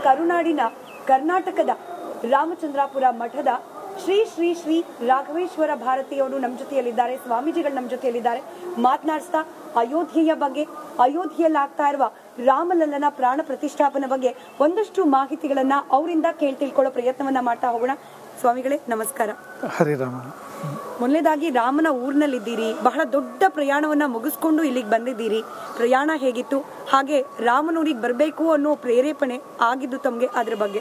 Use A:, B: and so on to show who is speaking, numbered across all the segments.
A: ಕರುನಾಡಿನ ಕರ್ನಾಟಕದ ರಾಮಚಂದ್ರಾಪುರ ಮಠದ ಶ್ರೀ ಶ್ರೀ ಶ್ರೀ ರಾಘವೇಶ್ವರ ಭಾರತಿಯವರು ನಮ್ಮ ಜೊತೆಯಲ್ಲಿದ್ದಾರೆ ಸ್ವಾಮೀಜಿಗಳು ನಮ್ಮ ಜೊತೆಯಲ್ಲಿದ್ದಾರೆ ಮಾತನಾಡಿಸ್ತಾ ಅಯೋಧ್ಯೆಯ ಬಗ್ಗೆ ಅಯೋಧ್ಯೆಯಲ್ಲಿ ಆಗ್ತಾ ಇರುವ ರಾಮಲಲ್ಲನ ಪ್ರಾಣ ಪ್ರತಿಷ್ಠಾಪನೆ ಬಗ್ಗೆ ಒಂದಷ್ಟು ಮಾಹಿತಿಗಳನ್ನ ಅವರಿಂದ ಕೇಳಿ ತಿಳ್ಕೊಳ್ಳೋ ಪ್ರಯತ್ನವನ್ನ ಮಾಡ್ತಾ ಹೋಗೋಣ ಸ್ವಾಮಿಗಳೇ ನಮಸ್ಕಾರ
B: ಹರಿರಾಮ
A: ಮೊದಲನೇದಾಗಿ ರಾಮನ ಊರಿನಲ್ಲಿದ್ದೀರಿ ಬಹಳ ದೊಡ್ಡ ಪ್ರಯಾಣವನ್ನ ಮುಗಿಸ್ಕೊಂಡು ಇಲ್ಲಿಗೆ ಬಂದಿದ್ದೀರಿ ಪ್ರಯಾಣ ಹೇಗಿತ್ತು ಹಾಗೆ ರಾಮನೂರಿಗೆ ಬರಬೇಕು ಅನ್ನೋ ಪ್ರೇರೇಪಣೆ ಆಗಿದ್ದು ತಮಗೆ ಅದ್ರ ಬಗ್ಗೆ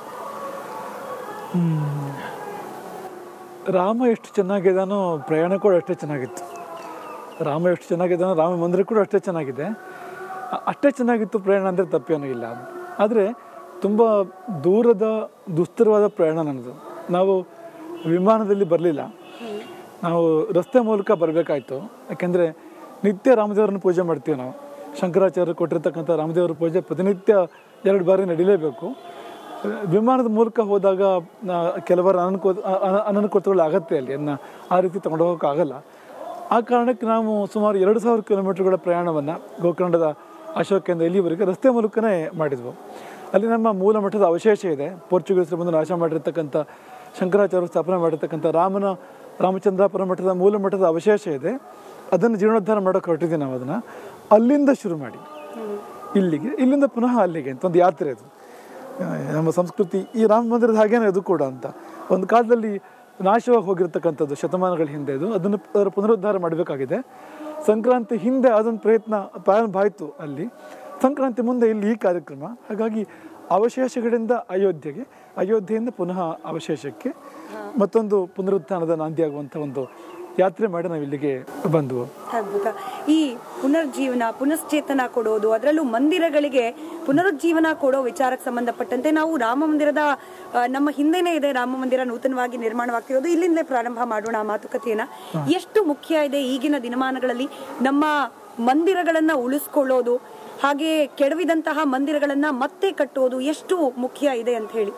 B: ರಾಮ ಎಷ್ಟು ಚೆನ್ನಾಗಿದ್ದಾನೋ ಪ್ರಯಾಣ ಕೂಡ ಅಷ್ಟೇ ಚೆನ್ನಾಗಿತ್ತು ರಾಮ ಎಷ್ಟು ಚೆನ್ನಾಗಿದ್ದಾನೋ ರಾಮ ಮಂದಿರ ಕೂಡ ಅಷ್ಟೇ ಚೆನ್ನಾಗಿದೆ ಅ- ಅಷ್ಟೇ ಚೆನ್ನಾಗಿತ್ತು ಪ್ರಯಾಣ ಅಂದರೆ ತಪ್ಪೇನೂ ಇಲ್ಲ ಆದರೆ ತುಂಬ ದೂರದ ದುಸ್ತರವಾದ ಪ್ರಯಾಣ ನನ್ನದು ನಾವು ವಿಮಾನದಲ್ಲಿ ಬರಲಿಲ್ಲ ನಾವು ರಸ್ತೆ ಮೂಲಕ ಬರಬೇಕಾಯ್ತು ಯಾಕೆಂದರೆ ನಿತ್ಯ ರಾಮದೇವರನ್ನು ಪೂಜೆ ಮಾಡ್ತೀವಿ ನಾವು ಶಂಕರಾಚಾರ್ಯರು ಕೊಟ್ಟಿರ್ತಕ್ಕಂಥ ರಾಮದೇವರ ಪೂಜೆ ಪ್ರತಿನಿತ್ಯ ಎರಡು ಬಾರಿ ನಡೀಲೇಬೇಕು ವಿಮಾನದ ಮೂಲಕ ಹೋದಾಗ ನಾ- ಕೆಲವರ ಅನನುಕೂ ಅನನುಕೂಲತೆಗಳು ಆಗತ್ತೆ ಅಲ್ಲಿ ಅದನ್ನ ಆ ರೀತಿ ತಗೊಂಡು ಹೋಗೋಕ್ಕಾಗಲ್ಲ ಆ ಕಾರಣಕ್ಕೆ ನಾವು ಸುಮಾರು ಎರಡು ಸಾವಿರ ಕಿಲೋಮೀಟರ್ಗಳ ಪ್ರಯಾಣವನ್ನು ಗೋಕರ್ಣದ ಅಶೋಕದಿಂದ ಇಲ್ಲಿವರೆಗೆ ರಸ್ತೆ ಮೂಲಕನೇ ಮಾಡಿದ್ವು ಅಲ್ಲಿ ನಮ್ಮ ಮೂಲ ಮಠದ ಅವಶೇಷ ಇದೆ ಪೋರ್ಚುಗೀಸರು ಬಂದು ನಾಶ ಮಾಡಿರ್ತಕ್ಕಂಥ ಶಂಕರಾಚಾರ್ಯರು ಸ್ಥಾಪನೆ ಮಾಡಿರ್ತಕ್ಕಂಥ ರಾಮನ ರಾಮಚಂದ್ರಾಪುರ ಮಠದ ಮೂಲ ಮಠದ ಅವಶೇಷ ಇದೆ ಅದನ್ನು ಜೀರ್ಣೋದ್ಧಾರ ಮಾಡೋಕೆ ಹೊರಟಿದ್ದೀವಿ ನಾವು ಅದನ್ನು ಅಲ್ಲಿಂದ ಶುರು ಮಾಡಿ ಇಲ್ಲಿಗೆ ಇಲ್ಲಿಂದ ಪುನಃ ಅಲ್ಲಿಗೆ ಅಂತ ಒಂದು ಯಾತ್ರೆ ಅದು ಆ, ನಮ್ಮ ಸಂಸ್ಕೃತಿ ಈ ರಾಮ ಮಂದಿರದ ಹಾಗೇನೆ ಅದು ಕೂಡ ಅಂತ ಒಂದು ಕಾಲದಲ್ಲಿ ನಾಶವಾಗಿ ಹೋಗಿರ್ತಕ್ಕಂಥದ್ದು ಶತಮಾನಗಳ ಹಿಂದೆ ಇದು ಅದನ್ನು ಅದರ ಪುನರುದ್ಧಾರ ಮಾಡಬೇಕಾಗಿದೆ ಸಂಕ್ರಾಂತಿ ಹಿಂದೆ ಅದೊಂದು ಪ್ರಯತ್ನ ಪ್ರಾರಂಭ ಆಯಿತು ಅಲ್ಲಿ ಸಂಕ್ರಾಂತಿ ಮುಂದೆ ಇಲ್ಲಿ ಈ ಕಾರ್ಯಕ್ರಮ ಹಾಗಾಗಿ ಅವಶೇಷಗಳಿಂದ ಅಯೋಧ್ಯೆಗೆ ಅಯೋಧ್ಯೆಯಿಂದ ಪುನಃ ಅವಶೇಷಕ್ಕೆ ಮತ್ತೊಂದು ಪುನರುತ್ಥಾನದ ನಾಂದಿಯಾಗುವಂಥ ಒಂದು ಯಾತ್ರೆ ಮಾಡಿ ನಾವು ಇಲ್ಲಿಗೆ ಬಂದವು
A: ಅದ್ಭುತ ಈ ಪುನರ್ಜೀವನ ಪುನಶ್ಚೇತನ ಕೊಡೋದು ಅದರಲ್ಲೂ ಮಂದಿರಗಳಿಗೆ ಪುನರುಜ್ಜೀವನ ಕೊಡೋ ವಿಚಾರಕ್ಕೆ ಸಂಬಂಧಪಟ್ಟಂತೆ ನಾವು ರಾಮ ಮಂದಿರದ ಆ, ನಮ್ಮ ಹಿಂದೆನೇ ಇದೆ ರಾಮ ಮಂದಿರ ನೂತನವಾಗಿ ನಿರ್ಮಾಣವಾಗ್ತಿರೋದು ಇಲ್ಲಿಂದಲೇ ಪ್ರಾರಂಭ ಮಾಡೋಣ ಆ ಮಾತುಕತೆಯನ್ನ ಎಷ್ಟು ಮುಖ್ಯ ಇದೆ ಈಗಿನ ದಿನಮಾನಗಳಲ್ಲಿ ನಮ್ಮ ಮಂದಿರಗಳನ್ನ ಉಳಿಸ್ಕೊಳ್ಳೋದು ಹಾಗೆ ಕೆಡವಿದಂತಹ ಮಂದಿರಗಳನ್ನ ಮತ್ತೆ ಕಟ್ಟೋದು ಎಷ್ಟು ಮುಖ್ಯ ಇದೆ ಅಂತ ಹೇಳಿ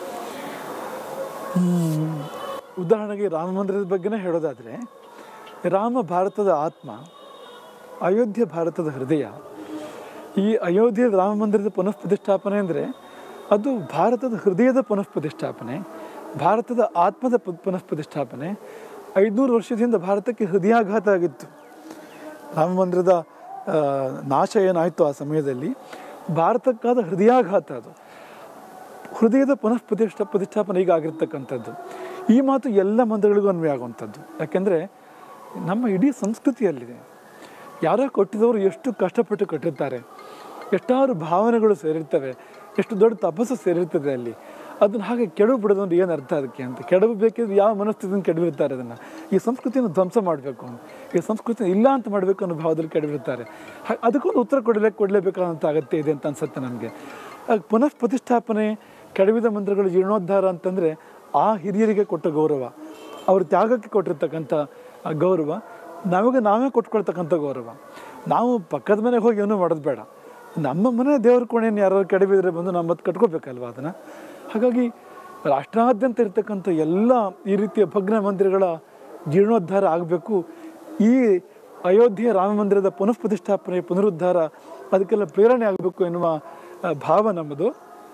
B: ಉದಾಹರಣೆಗೆ ರಾಮ ಮಂದಿರದ ಬಗ್ಗೆನೇ ಹೇಳೋದಾದರೆ ರಾಮ ಭಾರತದ ಆತ್ಮ ಅಯೋಧ್ಯೆ ಭಾರತದ ಹೃದಯ ಈ ಅಯೋಧ್ಯೆ ರಾಮ ಮಂದಿರದ ಪುನಃ ಪ್ರತಿಷ್ಠಾಪನೆ ಅಂದರೆ ಅದು ಭಾರತದ ಹೃದಯದ ಪುನಃ ಪ್ರತಿಷ್ಠಾಪನೆ ಭಾರತದ ಆತ್ಮದ ಪು- ಪುನಃ ಪ್ರತಿಷ್ಠಾಪನೆ ಐದುನೂರು ವರ್ಷದಿಂದ ಭಾರತಕ್ಕೆ ಹೃದಯಾಘಾತ ಆಗಿತ್ತು ರಾಮ ಮಂದಿರದ ಆ, ನಾಶ ಏನಾಯಿತು ಆ ಸಮಯದಲ್ಲಿ ಭಾರತಕ್ಕಾದ ಹೃದಯಾಘಾತ ಅದು ಹೃದಯದ ಪುನಃ ಪ್ರತಿಷ್ಠ ಪ್ರತಿಷ್ಠಾಪನೆ ಈಗ ಆಗಿರ್ತಕ್ಕಂಥದ್ದು ಈ ಮಾತು ಎಲ್ಲ ಮಂದಿರಗಳಿಗೂ ಅನ್ವಯ ಆಗುವಂಥದ್ದು ಯಾಕೆಂದರೆ ನಮ್ಮ ಇಡೀ ಸಂಸ್ಕೃತಿಯಲ್ಲಿದೆ ಯಾರೋ ಕೊಟ್ಟಿದವರು ಎಷ್ಟು ಕಷ್ಟಪಟ್ಟು ಕಟ್ಟಿರ್ತಾರೆ ಎಷ್ಟಾರು ಭಾವನೆಗಳು ಸೇರಿರ್ತವೆ ಎಷ್ಟು ದೊಡ್ಡ ತಪಸ್ಸು ಸೇರಿರ್ತದೆ ಅಲ್ಲಿ ಅದನ್ನು ಹಾಗೆ ಕೆಡವು ಬಿಡೋದಂದ್ರೆ ಏನು ಅರ್ಥ ಅದಕ್ಕೆ ಅಂತ ಕೆಡವು ಬೇಕಿದ್ರೆ ಯಾವ ಮನಸ್ಥಿತಿಯಿಂದ ಕೆಡವಿರ್ತಾರೆ ಅದನ್ನು ಈ ಸಂಸ್ಕೃತಿಯನ್ನು ಧ್ವಂಸ ಮಾಡಬೇಕು ಈ ಸಂಸ್ಕೃತಿ ಇಲ್ಲ ಅಂತ ಮಾಡಬೇಕು ಅನ್ನೋ ಭಾವದಲ್ಲಿ ಕೆಡವಿರ್ತಾರೆ ಹಾ- ಅದಕ್ಕೊಂದು ಉತ್ತರ ಕೊಡಲೇ ಕೊಡಲೇಬೇಕಾದಂಥ ಅಗತ್ಯ ಇದೆ ಅಂತ ಅನ್ಸುತ್ತೆ ನನಗೆ ಪುನಃ ಪ್ರತಿಷ್ಠಾಪನೆ ಕೆಡವಿದ ಮಂದಿರಗಳು ಜೀರ್ಣೋದ್ಧಾರ ಅಂತಂದರೆ ಆ ಹಿರಿಯರಿಗೆ ಕೊಟ್ಟ ಗೌರವ ಅವ್ರ ತ್ಯಾಗಕ್ಕೆ ಕೊಟ್ಟಿರ್ತಕ್ಕಂಥ ಆ ಗೌರವ ನಮಗೆ ನಾವೇ ಕೊಟ್ಕೊಳ್ತಕ್ಕಂಥ ಗೌರವ ನಾವು ಪಕ್ಕದ ಮನೆಗೆ ಹೋಗಿ ಏನೂ ಮಾಡೋದು ಬೇಡ ನಮ್ಮ ಮನೆ ದೇವ್ರ ಕೋಣೆಯನ್ನು ಯಾರು ಕೆಡವಿದ್ರೆ ಬಂದು ನಮ್ಮ ಮತ್ತೆ ಕಟ್ಕೋಬೇಕಲ್ವ ಅದನ್ನು ಹಾಗಾಗಿ ರಾಷ್ಟ್ರಾದ್ಯಂತ ಇರ್ತಕ್ಕಂಥ ಎಲ್ಲ ಈ ರೀತಿಯ ಭಗ್ನ ಮಂದಿರಗಳ ಜೀರ್ಣೋದ್ಧಾರ ಆಗಬೇಕು ಈ ಅಯೋಧ್ಯೆಯ ರಾಮ ಮಂದಿರದ ಪುನಃ ಪ್ರತಿಷ್ಠಾಪನೆ ಪುನರುದ್ಧಾರ ಅದಕ್ಕೆಲ್ಲ ಪ್ರೇರಣೆ ಆಗಬೇಕು ಎನ್ನುವ ಆ, ಭಾವ ನಮ್ಮದು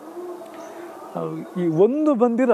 B: ಆ, ಈ ಒಂದು ಮಂದಿರ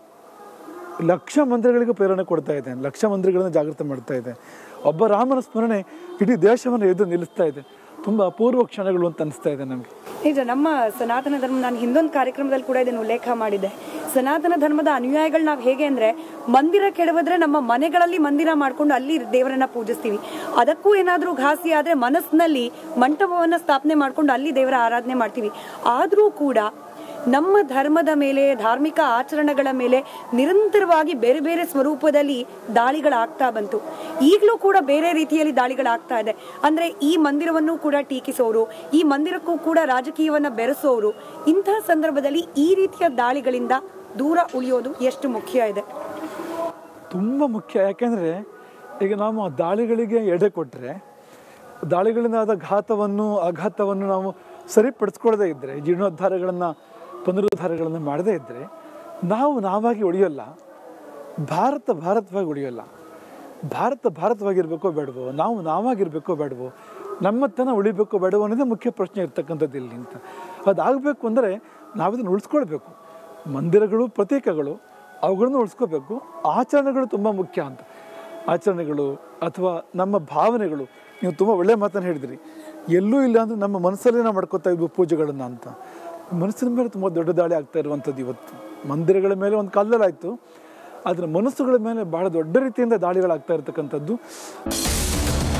B: ಲಕ್ಷ ಮಂದಿರಗಳಿಗೆ ಪ್ರೇರಣೆ ಕೊಡ್ತಾ ಇದೆ ಲಕ್ಷ ಮಂದಿರಗಳನ್ನು ಜಾಗೃತ ಮಾಡ್ತಾ ಇದೆ ಒಬ್ಬ ರಾಮನ ಸ್ಮರಣೆ ಇಡೀ ದೇಶವನ್ನು ಎದ್ದು ನಿಲ್ಲಿಸ್ತಾ ಇದೆ ತುಂಬ ಅಪೂರ್ವ ಕ್ಷಣಗಳು ಅಂತ ಅನಿಸ್ತಾ ಇದೆ ನಮಗೆ
A: ನಿಜ ನಮ್ಮ ಸನಾತನ ಧರ್ಮ ನಾನು ಹಿಂದೊಂದು ಕಾರ್ಯಕ್ರಮದಲ್ಲಿ ಕೂಡ ಇದನ್ನು ಉಲ್ಲೇಖ ಮಾಡಿದ್ದೆ ಸನಾತನ ಧರ್ಮದ ಅನುಯಾಯಿಗಳು ನಾವು ಹೇಗೆ ಅಂದ್ರೆ ಮಂದಿರ ಕೆಡವಿದ್ರೆ ನಮ್ಮ ಮನೆಗಳಲ್ಲಿ ಮಂದಿರ ಮಾಡ್ಕೊಂಡು ಅಲ್ಲಿ ದೇವರನ್ನ ಪೂಜಿಸ್ತೀವಿ ಅದಕ್ಕೂ ಏನಾದ್ರೂ ಘಾಸಿ ಆದ್ರೆ ಮನಸ್ಸಿನಲ್ಲಿ ಮಂಟಪವನ್ನ ಸ್ಥಾಪನೆ ಮಾಡ್ಕೊಂಡು ಅಲ್ಲಿ ದೇವರ ಆರಾಧನೆ ಮಾಡ್ತೀವಿ ಆದ್ರೂ ಕೂಡ ನಮ್ಮ ಧರ್ಮದ ಮೇಲೆ ಧಾರ್ಮಿಕ ಆಚರಣೆಗಳ ಮೇಲೆ ನಿರಂತರವಾಗಿ ಬೇರೆ ಬೇರೆ ಸ್ವರೂಪದಲ್ಲಿ ದಾಳಿಗಳಾಗ್ತಾ ಬಂತು ಈಗಲೂ ಕೂಡ ಬೇರೆ ರೀತಿಯಲ್ಲಿ ದಾಳಿಗಳಾಗ್ತಾ ಇದೆ ಅಂದ್ರೆ ಈ ಮಂದಿರವನ್ನು ಕೂಡ ಟೀಕಿಸೋರು ಈ ಮಂದಿರಕ್ಕೂ ಕೂಡ ರಾಜಕೀಯವನ್ನ ಬೆರೆಸೋರು ಇಂತಹ ಸಂದರ್ಭದಲ್ಲಿ ಈ ರೀತಿಯ ದಾಳಿಗಳಿಂದ ದೂರ ಉಳಿಯೋದು ಎಷ್ಟು ಮುಖ್ಯ ಇದೆ
B: ತುಂಬ ಮುಖ್ಯ ಯಾಕೆಂದರೆ ಈಗ ನಾವು ಆ ದಾಳಿಗಳಿಗೆ ಎಡೆ ಕೊಟ್ಟರೆ ದಾಳಿಗಳಿಂದ ಆದ ಘಾತವನ್ನು ಆಘಾತವನ್ನು ನಾವು ಸರಿಪಡಿಸ್ಕೊಳ್ಳದೇ ಇದ್ದರೆ ಜೀರ್ಣೋದ್ಧಾರಗಳನ್ನು ಪುನರುದ್ಧಾರಗಳನ್ನು ಮಾಡದೇ ಇದ್ದರೆ ನಾವು ನಾವಾಗಿ ಉಳಿಯೋಲ್ಲ ಭಾರತ ಭಾರತವಾಗಿ ಉಳಿಯೋಲ್ಲ ಭಾರತ ಭಾರತವಾಗಿರ್ಬೇಕೋ ಬೇಡವೋ ನಾವು ನಾವಾಗಿರ್ಬೇಕೋ ಬೇಡವೋ ನಮ್ಮತನ ಉಳಿಬೇಕೋ ಬೇಡವೋ ಅನ್ನೋದೇ ಮುಖ್ಯ ಪ್ರಶ್ನೆ ಇರ್ತಕ್ಕಂಥದ್ದು ಇಲ್ಲಿ ಅಂತ ಅದಾಗಬೇಕು ಅಂದರೆ ನಾವಿದನ್ನು ಉಳಿಸ್ಕೊಳ್ಬೇಕು ಮಂದಿರಗಳು ಪ್ರತೀಕಗಳು ಅವುಗಳನ್ನು ಉಳಿಸ್ಕೋಬೇಕು ಆಚರಣೆಗಳು ತುಂಬ ಮುಖ್ಯ ಅಂತ ಆಚರಣೆಗಳು ಅಥವಾ ನಮ್ಮ ಭಾವನೆಗಳು ನೀವು ತುಂಬ ಒಳ್ಳೆಯ ಮಾತನ್ನು ಹೇಳಿದ್ರಿ ಎಲ್ಲೂ ಇಲ್ಲ ಅಂದರೆ ನಮ್ಮ ಮನಸ್ಸಲ್ಲೇ ನಾವು ಮಾಡ್ಕೋತಾ ಇದ್ವು ಪೂಜೆಗಳನ್ನು ಅಂತ ಮನಸ್ಸಿನ ಮೇಲೆ ತುಂಬ ದೊಡ್ಡ ದಾಳಿ ಆಗ್ತಾ ಇರುವಂಥದ್ದು ಇವತ್ತು ಮಂದಿರಗಳ ಮೇಲೆ ಒಂದು ಕಾಲದಲ್ಲಾಯಿತು ಆದರೆ ಮನಸ್ಸುಗಳ ಮೇಲೆ ಬಹಳ ದೊಡ್ಡ ರೀತಿಯಿಂದ ದಾಳಿಗಳಾಗ್ತಾ ಇರತಕ್ಕಂಥದ್ದು